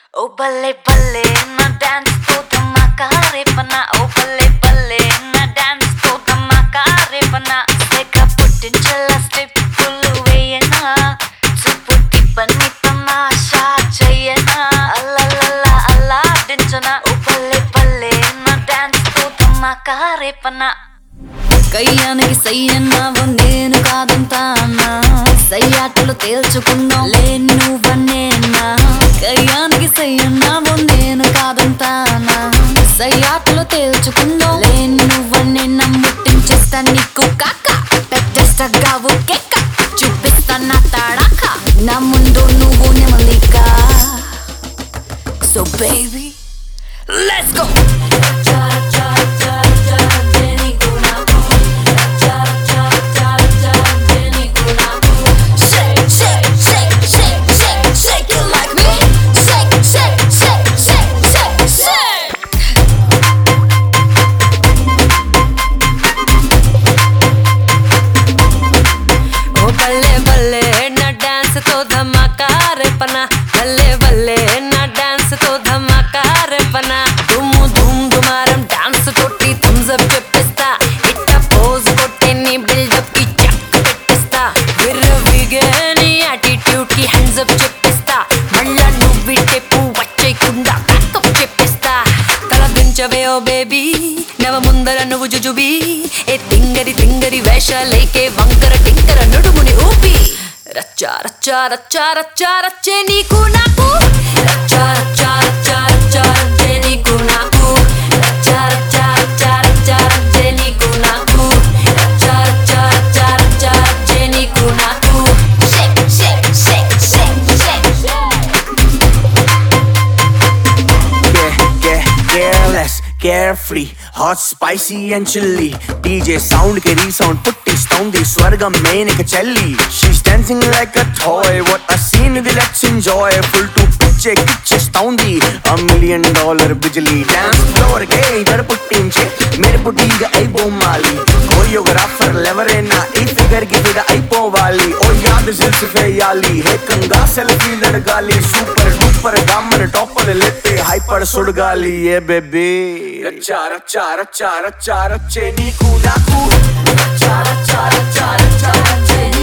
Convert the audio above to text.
ఓ బల్లే బల్లే నా డాన్స్ తో ధమాకా రేపనా ఓ బల్లే బల్లే నా డాన్స్ తో ధమాకా రేపనా తెగ పుట్టించల స్టెప్పులు వేయనా చూపుటి పని తమాషా చెయ్యనా అల్లలల్ల అల్లాడించనా ఓ బల్లే బల్లే నా డాన్స్ తో ధమాకా రేపనా కయ్యానికి సయ్యన్నావు నేను కాదంటానా సయ్యాటలు తేల్చుకుందాం లే నువ్వనేనా కయ్యానికి సయ్యన్నావు నేను కాదంటానా సయ్యాటలు తేల్చుకుందాం లే నువ్వనే నమ్ముట్టించేస్తా నీకు కాక పెట్టేస్తావు కేక చూపిస్తా నా తాడాక నా ముందు నువ్వు నెమలిక so baby let's go Shake, shake, shake, shake, shake, shake it like me. Shake, shake, shake, shake, shake, shake. ఓ బల్లే బల్లే నా డాన్స్ తో ధమాకా రేపనా బల్లే బల్లే నా డాన్స్ తో ధమాకా రేపనా దుమ్ము దుమ్ దుమారం డాన్స్ తోటి థమ్స్ అప్ చెప్పిస్తా ఇట్ట పోజ్ కొట్టి నీ బిల్డప్ కి చెక్ పెట్టిస్తా విర్రవిగే నీ యాటిట్యూడ్ కి హ్యాండ్స్ అప్ చెప్పిస్తా మళ్ళా నువ్వు టెప్పు వచ్చేయకుండా బ్యాకప్ చెప్పిస్తా తల దించవే ఓ బేబీ నవ ముందర నువ్వు జుజుబి ఏ తింగరి తింగరి వేషాలేకే వంకర టింకర నడుముని ఊపి రచ్చా రచ్చా రచ్చా రచ్చా రచ్చే నీకు నాకు రచ్చా రచ్చా రచ్చా రచ్చా రచ్చే నీకు నాకు రచ్చా రచ్చా రచ్చా రచ్చా రచ్చే నీకు నాకు రచ్చా రచ్చా రచ్చా రచ్చా రచ్చే నీకు నాకు Shake, shake, shake, shake, shake, shake. Yeah, yeah, careless, carefree, hot, spicy and chilly. DJ sound के resound పుట్టిస్తోంది స్వర్గం మేనక చెల్లి She's dancing like a toy, what a scene ఇది let's enjoy. Full to పిచ్చే కిచ్చేస్తోంది a million dollar బిజిలీ dance floor కే ఇదర పుట్టించే మెరుపు తీగ అయిపోమాలి కోరియోగ్రాఫర్ ఎవరైనా ఈ ఫిగర్ కి ఫిదా అయిపోవాలి ఓ యాద్ సిల్స్ వేయాలి ఏకంగా సెల్ఫీలు అడగాలి సూపర్ డూపర్ గామర్ టాపర్ లెట్టే హైపర్ సుడగాలి ఏ బేబీ రచ్చా రచ్చా రచ్చా రచ్చా రచ్చే నీకు నాకు రచ్చా రచ్చా రచ్చా రచ్చా రచ్చే